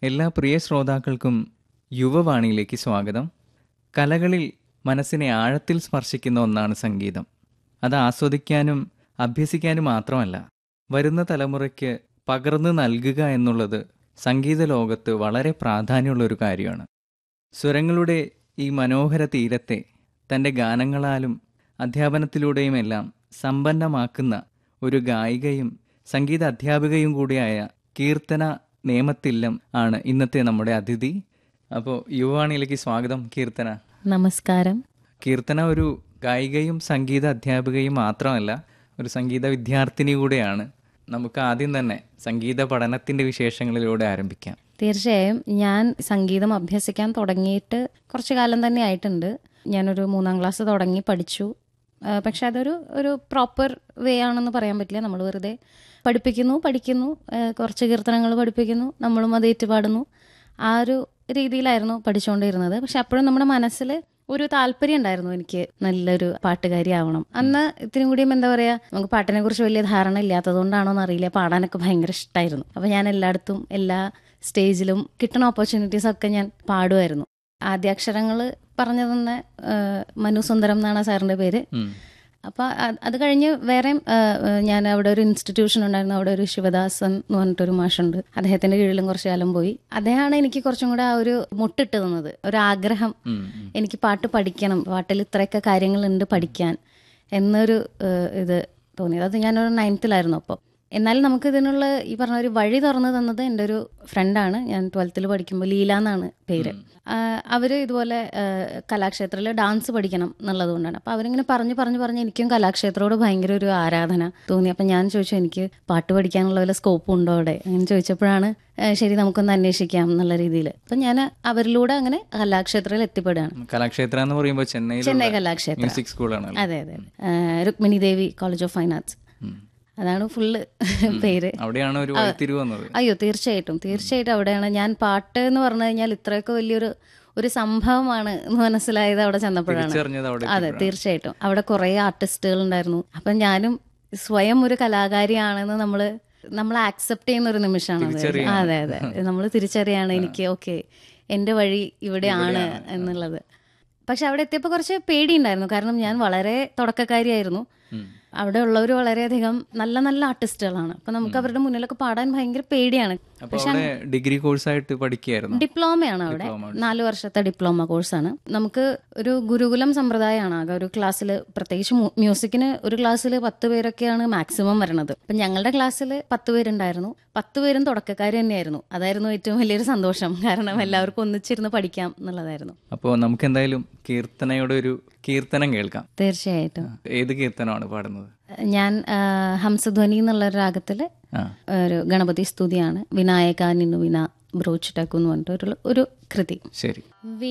എല്ലാ പ്രിയ ശ്രോതാക്കൾക്കും യുവവാണിയിലേക്ക് സ്വാഗതം കലകളിൽ മനസ്സിനെ ആഴത്തിൽ സ്പർശിക്കുന്ന ഒന്നാണ് സംഗീതം അത് ആസ്വദിക്കാനും അഭ്യസിക്കാനും മാത്രമല്ല വരുന്ന തലമുറയ്ക്ക് പകർന്നു നൽകുക എന്നുള്ളത് സംഗീത ലോകത്ത് വളരെ പ്രാധാന്യമുള്ള ഒരു കാര്യമാണ് സ്വരങ്ങളുടെ ഈ മനോഹര തീരത്തെ തൻ്റെ ഗാനങ്ങളാലും അധ്യാപനത്തിലൂടെയുമെല്ലാം സമ്പന്നമാക്കുന്ന ഒരു ഗായികയും സംഗീത അധ്യാപികയും കൂടിയായ കീർത്തന നേമത്തില്ലം ആണ് ഇന്നത്തെ നമ്മുടെ അതിഥി അപ്പോൾ യുവാണിയിലേക്ക് സ്വാഗതം കീർത്തന നമസ്കാരം കീർത്തന ഒരു ഗായികയും സംഗീത അധ്യാപികയും മാത്രമല്ല ഒരു സംഗീത വിദ്യാർത്ഥിനി കൂടെയാണ് നമുക്ക് ആദ്യം തന്നെ സംഗീത പഠനത്തിന്റെ വിശേഷങ്ങളിലൂടെ ആരംഭിക്കാം തീർച്ചയായും ഞാൻ സംഗീതം അഭ്യസിക്കാൻ തുടങ്ങിയിട്ട് കുറച്ച് കാലം തന്നെ ആയിട്ടുണ്ട് ഞാനൊരു മൂന്നാം ക്ലാസ് തുടങ്ങി പഠിച്ചു ആ, പക്ഷെ അതൊരു ഒരു പ്രോപ്പർ വേ ആണെന്ന് പറയാൻ പറ്റില്ല നമ്മൾ വെറുതെ പഠിപ്പിക്കുന്നു പഠിക്കുന്നു ആ, കുറച്ച് കീർത്തനങ്ങൾ പഠിപ്പിക്കുന്നു നമ്മളും അത് ഏറ്റുപാടുന്നു ആ ഒരു രീതിയിലായിരുന്നു പഠിച്ചുകൊണ്ടിരുന്നത് പക്ഷെ അപ്പോഴും നമ്മുടെ മനസ്സിൽ ഒരു താല്പര്യം ഉണ്ടായിരുന്നു എനിക്ക് നല്ലൊരു പാട്ടുകാരി ആവണം അന്ന് ഇത്തിരി കൂടിയും എന്താ പറയാ നമുക്ക് പാട്ടിനെ കുറിച്ച് വലിയ ധാരണ ഇല്ലാത്തതുകൊണ്ടാണോ എന്നറിയില്ല പാടാനൊക്കെ ഭയങ്കര ഇഷ്ടമായിരുന്നു അപ്പൊ ഞാൻ എല്ലായിടത്തും എല്ലാ സ്റ്റേജിലും കിട്ടുന്ന ഓപ്പർച്യൂണിറ്റീസ് ഒക്കെ ഞാൻ പാടുമായിരുന്നു ആദ്യാക്ഷരങ്ങൾ പറഞ്ഞു തന്നെ മനു സുന്ദരം എന്നാണ് സാറിന്റെ പേര് ഉം. അപ്പോൾ അത് കഴിഞ്ഞ് വേറെയും ആ, ആ, ഞാൻ അവിടെ ഒരു ഇൻസ്റ്റിറ്റ്യൂഷൻ ഉണ്ടായിരുന്നു അവിടെ ഒരു ശിവദാസൻ എന്ന് പറഞ്ഞിട്ടൊരു മാഷുണ്ട് അദ്ദേഹത്തിന്റെ കീഴിലും കുറച്ചു കാലം പോയി അദ്ദേഹമാണ് എനിക്ക് കുറച്ചും കൂടെ ആ ഒരു മുട്ടിട്ട് തന്നത് ഒരു ആഗ്രഹം ഉം, ഉം. എനിക്ക് പാട്ട് പഠിക്കണം പാട്ടിൽ ഇത്രയൊക്കെ കാര്യങ്ങളുണ്ട് പഠിക്കാൻ എന്നൊരു ആ, ഇത് തോന്നിയത് അത് ഞാനൊരു നയൻത്തിലായിരുന്നു അപ്പോൾ എന്നാലും നമുക്ക് ഇതിനുള്ള ഈ പറഞ്ഞ ഒരു വഴി തുറന്നു തന്നത് എൻ്റെ ഒരു ഫ്രണ്ടാണ് ഞാൻ ട്വൽത്തിൽ പഠിക്കുമ്പോൾ ലീല എന്നാണ് പേര് ആ, അവര് ഇതുപോലെ കലാക്ഷേത്രത്തിൽ ഡാൻസ് പഠിക്കണം എന്നുള്ളത് അപ്പോൾ അവരിങ്ങനെ പറഞ്ഞു പറഞ്ഞു പറഞ്ഞ് എനിക്കും കലാക്ഷേത്രത്തോട് ഭയങ്കര ഒരു ആരാധന തോന്നി അപ്പം ഞാൻ ചോദിച്ചു എനിക്ക് പാട്ട് പഠിക്കാനുള്ള വല്ല സ്കോപ്പ് ഉണ്ടോ അവിടെ അങ്ങനെ ചോദിച്ചപ്പോഴാണ് ആ, ശരി നമുക്കൊന്ന് അന്വേഷിക്കാം എന്നുള്ള രീതിയിൽ അപ്പം ഞാൻ അവരിലൂടെ അങ്ങനെ കലാക്ഷേത്രത്തിൽ എത്തിപ്പെടുകയാണ് കലാക്ഷേത്ര എന്ന് പറയുമ്പോൾ ചെന്നൈയിൽ ചെന്നൈ കലാക്ഷേത്ര മ്യൂസിക് സ്കൂളാണ് അതെ അതെ അതെ. ആ, Rukmini Devi college of fine arts അതാണ് ഫുള്ള് പേര് അവിടെയാണ് ഒരു വഴിത്തിരിവ് വന്നത് അയ്യോ തീർച്ചയായിട്ടും തീർച്ചയായിട്ടും അവിടെയാണ് ഞാൻ പാട്ട് എന്ന് പറഞ്ഞു കഴിഞ്ഞാൽ ഇത്രയൊക്കെ വലിയൊരു ഒരു സംഭവമാണ് എന്ന് മനസ്സിലായത് അവിടെ ചെന്നപ്പോഴാണ് തിരിച്ചറിഞ്ഞത് അവിടെ അതെ തീർച്ചയായിട്ടും അവിടെ കുറേ ആർട്ടിസ്റ്റുകൾ ഉണ്ടായിരുന്നു അപ്പം ഞാനും സ്വയം ഒരു കലാകാരിയാണെന്ന് നമ്മൾ നമ്മൾ ആക്സെപ്റ്റ് ചെയ്യുന്ന ഒരു നിമിഷമാണ് അത്. അതെ അതെ നമ്മൾ തിരിച്ചറിയാണ് എനിക്ക് ഓക്കെ എൻ്റെ വഴി ഇവിടെയാണ് എന്നുള്ളത് പക്ഷെ അവിടെ എത്തിയപ്പോൾ കുറച്ച് പേടിയുണ്ടായിരുന്നു കാരണം ഞാൻ വളരെ തുടക്കക്കാരിയായിരുന്നു ഉം. അവിടെ ഉള്ളവർ വളരെയധികം നല്ല നല്ല ആർട്ടിസ്റ്റുകളാണ് അപ്പൊ നമുക്ക് അവരുടെ മുന്നിലൊക്കെ പാടാൻ ഭയങ്കര പേടിയാണ് അപ്പൊ അവിടെ ഡിഗ്രി കോഴ്സായിട്ട് പഠിക്കുകയായിരുന്നു ഡിപ്ലോമയാണ് അവിടെ നാല് വർഷത്തെ ഡിപ്ലോമ കോഴ്സാണ് നമുക്ക് ഒരു ഗുരുകുലം സമ്പ്രദായമാണ് ആകെ ഒരു ക്ലാസ്സിൽ പ്രത്യേകിച്ച് മു- മ്യൂസിക്കിന് ഒരു ക്ലാസ്സിൽ പത്ത് പേരൊക്കെയാണ് മാക്സിമം വരണത് അപ്പം ഞങ്ങളുടെ ക്ലാസ്സിൽ പത്ത് പേരുണ്ടായിരുന്നു പത്ത് പേരും തുടക്കക്കാർ തന്നെയായിരുന്നു അതായിരുന്നു ഏറ്റവും വലിയൊരു സന്തോഷം കാരണം എല്ലാവർക്കും ഒന്നിച്ചിരുന്ന് പഠിക്കാം എന്നുള്ളതായിരുന്നു അപ്പോൾ നമുക്ക് എന്തായാലും കീർത്തനയുടെ ഒരു കീർത്തനം കേൾക്കാം തീർച്ചയായിട്ടും ഏത് കീർത്തനമാണ് പാടുന്നത് ഞാൻ ആ, ഹംസധ്വനി എന്നുള്ള ഒരു രാഗത്തില് ആ ഒരു ഗണപതി സ്തുതിയാണ് വിനായക നിന്നു വിന ബ്രോച്ചിട്ടാക്കു എന്ന് പറഞ്ഞിട്ട് ഒരു ഒരു കൃതി ശരി